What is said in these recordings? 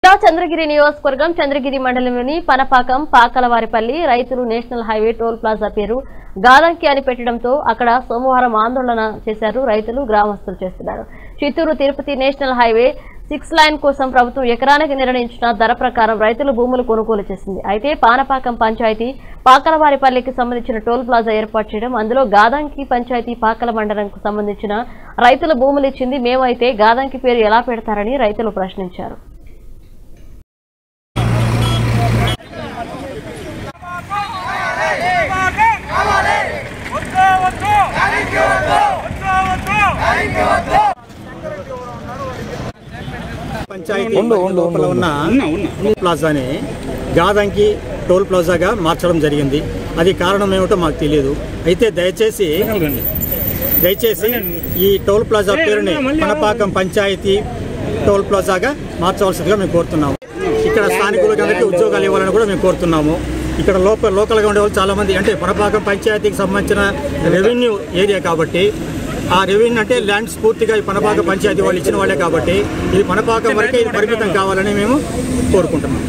చంద్రగిరి నియోజకవర్గం చంద్రగిరి మండలంలోని పనపాకం పాకలవారిపల్లి రైతులు నేషనల్ హైవే టోల్ ప్లాజా పేరు గాదంకి అని పెట్టడంతో అక్కడ సోమవారం ఆందోళన చేశారు రైతులు గ్రామస్తులు చేస్తున్నారు Chittoor Tirupati national highway six line కోసం ప్రభుత్వం ఎకరానికి నిర్ణయించిన ధర ప్రకారం రైతులు భూములు కొనుగోలు చేసింది అయితే పానపాకం పంచాయతీ పాకలవారిపల్లికి సంబంధించిన టోల్ ప్లాజా ఏర్పాటు చేయడం అందులో గాదంకి పంచాయతీ పాకల మండలంకు సంబంధించిన రైతుల భూములు ఇచ్చింది మేమైతే గాదంకి పేరు ఎలా పెడతారని రైతులు ప్రశ్నించారు పంచాయతీ లోపల ఉన్న ప్లాజాని గాదంకి టోల్ ప్లాజాగా మార్చడం జరిగింది అది కారణం ఏమిటో మాకు తెలియదు అయితే దయచేసి దయచేసి ఈ టోల్ ప్లాజా పేరుని పనపాకం పంచాయతీ టోల్ ప్లాజాగా మార్చవలసిందిగా మేము కోరుతున్నాము ఇక్కడ స్థానికులకు అందరికీ ఉద్యోగాలు ఇవ్వాలని కూడా మేము కోరుతున్నాము ఇక్కడ లోపల లోకల్గా ఉండే వాళ్ళు చాలా మంది అంటే పనపాకం పంచాయతీకి సంబంధించిన రెవెన్యూ ఏరియా కాబట్టి ఆ రెవెన్యూ అంటే ల్యాండ్స్ పూర్తిగా ఈ పనపాక పంచాయతీ వాళ్ళు ఇచ్చిన వాళ్ళే కాబట్టి ఇది పనపాకం వరకే ఇది పరిమితం కావాలని మేము కోరుకుంటున్నాం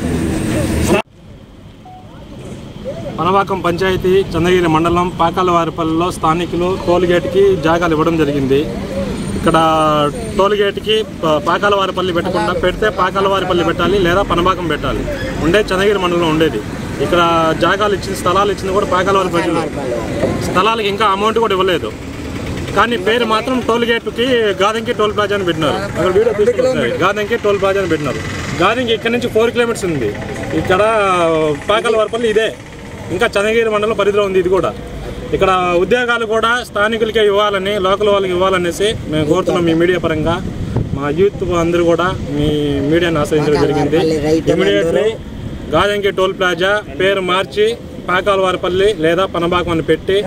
పనవాకం పంచాయతీ చంద్రగిరి మండలం పాకాలవారిపల్లిలో స్థానికులు టోల్ గేట్కి జాగాలు ఇవ్వడం జరిగింది ఇక్కడ టోల్ గేట్కి ప- పాకాలవారిపల్లి పెట్టకుండా పెడితే పాకాలవారిపల్లి పెట్టాలి లేదా పనవాకం పెట్టాలి ఉండే చంద్రగిరి మండలంలో ఉండేది ఇక్కడ జాగాలు ఇచ్చింది స్థలాలు ఇచ్చింది కూడా పాకాలవారిపల్లిలో స్థలాలకు ఇంకా అమౌంట్ కూడా ఇవ్వలేదు కానీ పేరు మాత్రం టోల్ గేట్కి గాదంకి టోల్ ప్లాజా అని పెట్టినారు అక్కడ వీడియో తీసుకొస్తారు గాదంకి టోల్ ప్లాజా అని పెట్టినారు గాదంకి ఇక్కడ నుంచి ఫోర్ కిలోమీటర్స్ ఉంది ఇక్కడ పాకాలవారిపల్లి ఇదే ఇంకా చంద్రగిరి మండలం పరిధిలో ఉంది ఇది కూడా ఇక్కడ ఉద్యోగాలు కూడా స్థానికులకే ఇవ్వాలని లోకల్ వాళ్ళకి ఇవ్వాలనేసి మేము కోరుతున్నాం మీ మీడియా పరంగా మా యూత్ అందరూ కూడా మీ మీడియాని ఆశ్రయించడం జరిగింది ఇమీడియట్లీ గాదంకి టోల్ ప్లాజా పేరు మార్చి పాకాలవారిపల్లి లేదా పనబాకం అని పెట్టి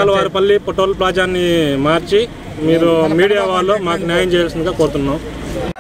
పాకాలవారిపల్లి టోల్ ప్లాజాని మార్చి మీరు మీడియా వాళ్ళు మాకు న్యాయం చేయాల్సిందిగా కోరుతున్నాం